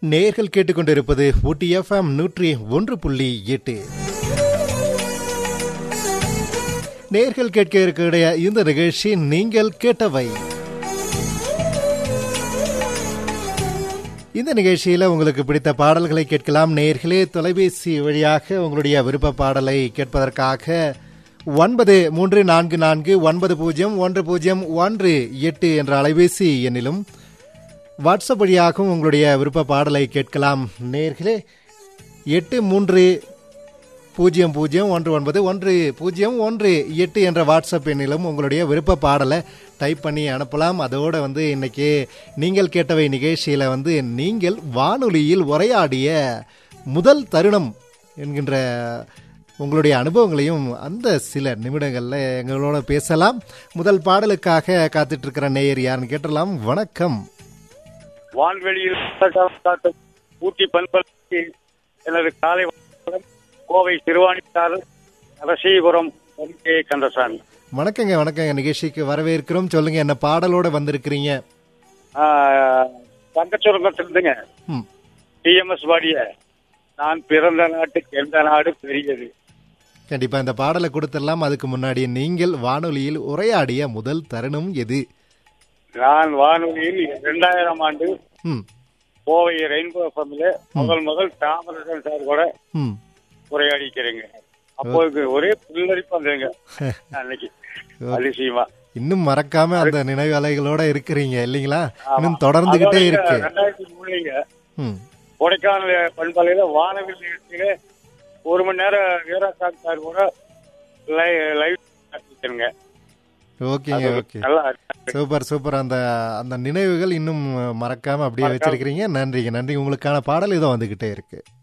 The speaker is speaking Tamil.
நேர்கள் கேட்டுக்கொண்டிருப்பது ஊட்டி எஃப்எம் நூற்றி ஒன்று புள்ளி எட்டு நேர்கள் கேட்க இருக்கிற இந்த நிகழ்ச்சி நீங்கள் கேட்டவை இந்த நிகழ்ச்சியில் உங்களுக்கு பிடித்த பாடல்களை கேட்கலாம் நேர்களே தொலைபேசி வழியாக உங்களுடைய விருப்ப பாடலை கேட்பதற்காக ஒன்பது மூன்று நான்கு நான்கு ஒன்பது பூஜ்ஜியம் ஒன்று பூஜ்ஜியம் ஒன்று எட்டு என்ற அலைபேசி எண்ணிலும் வாட்ஸ்அப் வழியாகவும் உங்களுடைய விருப்ப பாடலை கேட்கலாம் நேர்களே எட்டு மூன்று பூஜ்ஜியம் பூஜ்ஜியம் ஒன்று ஒன்பது ஒன்று பூஜ்ஜியம் ஒன்று எட்டு என்ற வாட்ஸ்அப் எண்ணிலும் உங்களுடைய விருப்ப பாடலை டைப் பண்ணி அனுப்பலாம் அதோடு வந்து இன்னைக்கு நீங்கள் கேட்டவை நிகழ்ச்சியில் வந்து நீங்கள் வானொலியில் உரையாடிய முதல் தருணம் என்கின்ற உங்களுடைய அனுபவங்களையும் அந்த சில நிமிடங்களில் எங்களோட பேசலாம் முதல் பாடலுக்காக காத்துட்டு இருக்கிற நேயர் யாருன்னு கேட்டலாம் வணக்கம் வான்வெளியில் காட்டும் ஊட்டி பண்பல் எனது காலை வணக்கம் கோவை திருவாணித்தாளர் அரசீபுரம் கே கந்தசாமி வணக்கங்க வணக்கங்க நிகழ்ச்சிக்கு வரவேற்கிறோம் சொல்லுங்க என்ன பாடலோட வந்திருக்கிறீங்க தங்கச்சுரங்கத்திலிருந்துங்க ம் டிஎம்எஸ் பாடிய நான் பிறந்த நாட்டுக்கு எந்த நாடு பெரியது கண்டிப்பா இந்த பாடலை கொடுத்துடலாம் அதுக்கு முன்னாடி நீங்கள் வானொலியில் உரையாடிய முதல் தருணம் எது நான் வானொலியில் இரண்டாயிரம் ஆண்டு ம் கோவை ரெயின்போ எஃப்எம்ல முதல் முதல் தாமரசன் சார் கூட ம் உரையாடிக்கிறேங்க அப்போது ஒரே புல்லரிப்பு வந்ததுங்க அன்னைக்கு அதிசயமா இன்னும் மறக்காம அந்த நினைவு அலைகளோட இருக்கிறீங்க இல்லைங்களா இன்னும் தொடர்ந்துகிட்டே இருக்கு ரெண்டாயிரத்தி மூணுங்க ம் கொடைக்கானல் பண்பலையில வானவில் நிகழ்ச்சியில ஒரு மணி நேரம் வீராசாமி சார் கூட லைவ் லைவ் ஓகேங்க ஓகே நல்லா சூப்பர் சூப்பர் அந்த அந்த நினைவுகள் இன்னும் மறக்காம அப்படியே வச்சிருக்கிறீங்க நன்றிங்க நன்றி உங்களுக்கான பாடல் இதோ வந்துகிட்டே இருக்கு